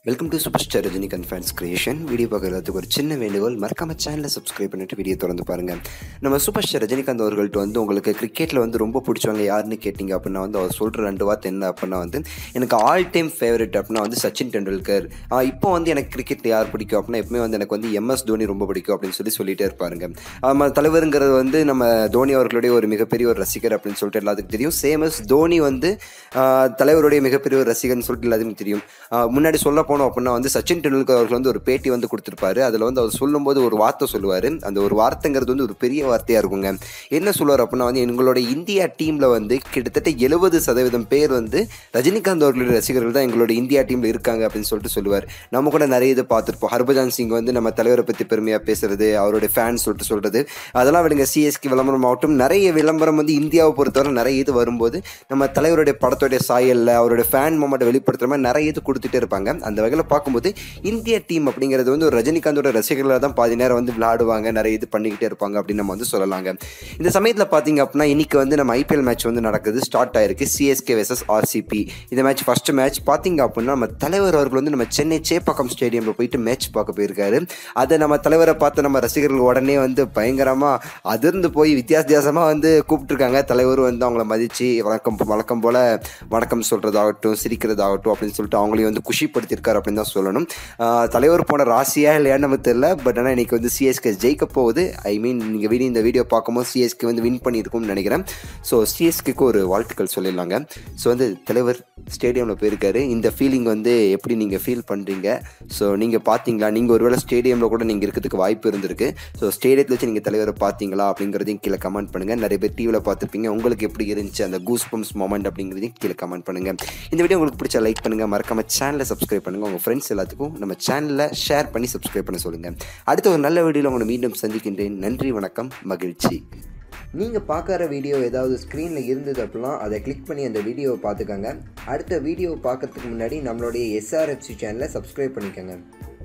welcome to super star Rajinikanth fans creation video பார்க்குறதுக்கு ஒரு சின்ன வேண்டுகோள் மறக்காம சேனலை சப்ஸ்கிரைப் பண்ணிட்டு வீடியோ திறந்து பாருங்க நம்ம சூப்பர் ஸ்டார் ரஜினிகாந்த் அவர்கள்ட்ட வந்து உங்களுக்கு கிரிக்கெட்டில் வந்து ரொம்ப பிடிச்சவங்க யாருன்னு கேட்டிங்க அப்படின்னா வந்து அவர் சொல்கிற ரெண்டு வார்த்தை என்ன அப்படின்னா வந்து எனக்கு ஆல் டைம் ஃபேவரட் அப்படின்னா வந்து சச்சின் டெண்டுல்கர் ஆஹ் இப்போ வந்து எனக்கு கிரிக்கெட்டில் யார் பிடிக்கும் அப்படின்னா எப்பவுமே வந்து எனக்கு வந்து எம்எஸ் தோனி ரொம்ப பிடிக்கும் அப்படின்னு சொல்லி சொல்லிட்டே இருப்பாருங்க நம்ம தலைவருங்கிறது வந்து நம்ம தோனி அவர்களுடைய ஒரு மிகப்பெரிய ஒரு ரசிகர் அப்படின்னு சொல்லிட்டு எல்லாத்துக்கும் தெரியும் சேமஸ் தோனி வந்து ஆஹ் தலைவருடைய மிகப்பெரிய ஒரு ரசிகர்னு சொல்லிட்டு எல்லாத்துக்கும் தெரியும் ஆஹ் முன்னாடி சொல்ல போனோம் அப்படின்னா வந்து சச்சின் டெண்டுல்கர் அவர்கள் வந்து ஒரு பேட்டி வந்து கொடுத்துருப்பாரு அதில் வந்து அவர் சொல்லும்போது ஒரு வார்த்தை சொல்லுவார் அந்த ஒரு வார்த்தைங்கிறது வந்து ஒரு பெரிய வார்த்தையாக இருக்குங்க என்ன சொல்லுவார் அப்படின்னா வந்து எங்களோட இந்தியா டீமில் வந்து கிட்டத்தட்ட எழுபது சதவீதம் பேர் வந்து ரஜினிகாந்த் அவர்களுடைய ரசிகர்கள் தான் எங்களோட இந்தியா டீமில் இருக்காங்க அப்படின்னு சொல்லிட்டு சொல்லுவார் நம்ம கூட நிறைய இது பார்த்துருப்போம் ஹர்பஜான் சிங் வந்து நம்ம தலைவரை பற்றி பெருமையாக பேசுறது அவருடைய ஃபேன் சொல்லிட்டு சொல்கிறது அதெல்லாம் விடுங்க சிஎஸ்கே விளம்பரம் ஆகட்டும் நிறைய விளம்பரம் வந்து இந்தியாவை பொறுத்தவரை நிறைய இது வரும்போது நம்ம தலைவருடைய படத்துடைய சாயலில் அவருடைய ஃபேன் மூமெண்ட்டை வெளிப்படுத்துகிற மாதிரி நிறைய இது கொடுத்துட்டே இருப்பாங்க அந்த வகையில் பார்க்கும்போது இந்திய டீம் அப்படிங்கிறது வந்து ஒரு ரஜினிகாந்தோட ரசிகர்களாக தான் பாதி நேரம் வந்து விளையாடுவாங்க நிறைய இது பண்ணிக்கிட்டே இருப்பாங்க அப்படின்னு நம்ம வந்து சொல்லலாங்க இந்த சமயத்தில் பார்த்தீங்க அப்படின்னா இன்னைக்கு வந்து நம்ம ஐபிஎல் மேட்ச் வந்து நடக்குது ஸ்டார்ட் ஆயிருக்கு சிஎஸ்கே வெர்சஸ் ஆர்சிபி இந்த மேட்ச் ஃபர்ஸ்ட் மேட்ச் பார்த்தீங்க அப்படின்னா நம்ம தலைவர் அவர்கள் வந்து நம்ம சென்னை சேப்பாக்கம் ஸ்டேடியமில் போயிட்டு மேட்ச் பார்க்க போயிருக்காரு அதை நம்ம தலைவரை பார்த்து நம்ம ரசிகர்கள் உடனே வந்து பயங்கரமாக அதிர்ந்து போய் வித்தியாச வித்தியாசமாக வந்து கூப்பிட்டுருக்காங்க தலைவர் வந்து அவங்கள மதித்து வழக்கம் வழக்கம் போல் வணக்கம் சொல்கிறதாகட்டும் சிரிக்கிறதாகட்டும் அப்படின்னு சொல்லிட்டு அவங்களையும் வந்து குஷிப்படுத்தியிருக்காரு அப்படின்னு தான் சொல்லணும் ஆஹ் தலைவர் போன ராசியா இல்லையான்னு நமக்கு தெரியல பட் ஆனால் இன்னைக்கு வந்து சிஎஸ்கே ஜெயிக்க போகுது ஐ மீன் நீங்கள் வீடியோ இந்த வீடியோ பார்க்கும்போது சிஎஸ்கே வந்து வின் பண்ணியிருக்கும்னு நினைக்கிறேன் ஸோ சிஎஸ்கேக்கு ஒரு வாழ்த்துக்கள் சொல்லிடலாங்க ஸோ வந்து தலைவர் ஸ்டேடியமில் போயிருக்காரு இந்த ஃபீலிங் வந்து எப்படி நீங்கள் ஃபீல் பண்ணுறீங்க ஸோ நீங்கள் பார்த்தீங்களா நீங்கள் ஒருவேளை ஸ்டேடியமில் கூட நீங்கள் இருக்கிறதுக்கு வாய்ப்பு இருந்திருக்கு ஸோ ஸ்டேடியத்தில் வச்சு நீங்கள் தலைவரை பார்த்தீங்களா அப்படிங்கிறதையும் கீழே கமெண்ட் பண்ணுங்கள் நிறைய பேர் டிவியில் பார்த்துருப்பீங்க உங்களுக்கு எப்படி இருந்துச்சு அந்த கூஸ் பம்ஸ் மொமெண்ட் அப்படிங்கிறதையும் கீழே கமெண்ட் பண்ணுங்கள் இந்த வீடியோ உங்களுக்கு பிடிச்சா லைக் பண்ணுங்கள் மறக்காம சேனலை சப்ஸ்கிரைப் பண்ணுங்கள் உங்கள் ஃப்ரெண்ட்ஸ் எல்லாத்துக்கும் நம்ம சேனலில் ஷேர் பண்ணி சப்ஸ்கிரைப் பண்ண சொல்லுங்கள் அடுத்த ஒரு நல்ல வீடியோவில் உங்களை மீண்டும் சந்திக்கின்றேன் நன்றி வணக்கம் மகிழ்ச்சி நீங்கள் பார்க்குற வீடியோ ஏதாவது ஸ்க்ரீனில் இருந்தது அப்படின்னா அதை கிளிக் பண்ணி அந்த வீடியோவை பார்த்துக்கோங்க அடுத்த வீடியோவை பார்க்கறதுக்கு முன்னாடி நம்மளுடைய எஸ்ஆர்எஃப்சி சேனலை சப்ஸ்கிரைப் பண்ணிக்கோங்க